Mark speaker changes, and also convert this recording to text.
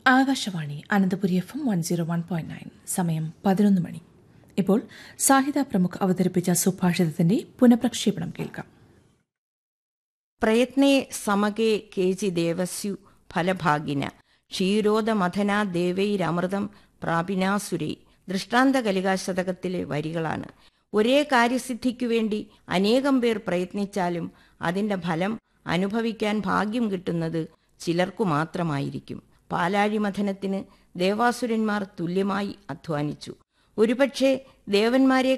Speaker 1: Akashvani Ananthapuri F M one zero one point nine സമയം പതിനൊന്ന് മണി ഇപ്പോൾ സാഹിത്യ പ്രമുഖ് അവതരിപ്പിച്ച സുഭാഷിതത്തിന്റെ പുനഃപ്രക്ഷേപണം കേൾക്കാം
Speaker 2: പ്രയത്നേ സമകേ കേചി ദേവസ്യു ഫലഭാഗിന ക്ഷീരോദമഥനാ ദേവൈരമൃതം പ്രാപിനാസുരേ ദൃഷ്ടാന്ത കലികാശതകത്തിലെ വരികളാണ് ഒരേ കാര്യസിദ്ധിക്കു വേണ്ടി അനേകം പേർ പ്രയത്നിച്ചാലും അതിന്റെ ഫലം അനുഭവിക്കാൻ ഭാഗ്യം കിട്ടുന്നത് ചിലർക്കു മാത്രമായിരിക്കും പാലാഴിമഥനത്തിന് ദേവാസുരന്മാർ തുല്യമായി അധ്വാനിച്ചു ഒരുപക്ഷെ ദേവന്മാരെ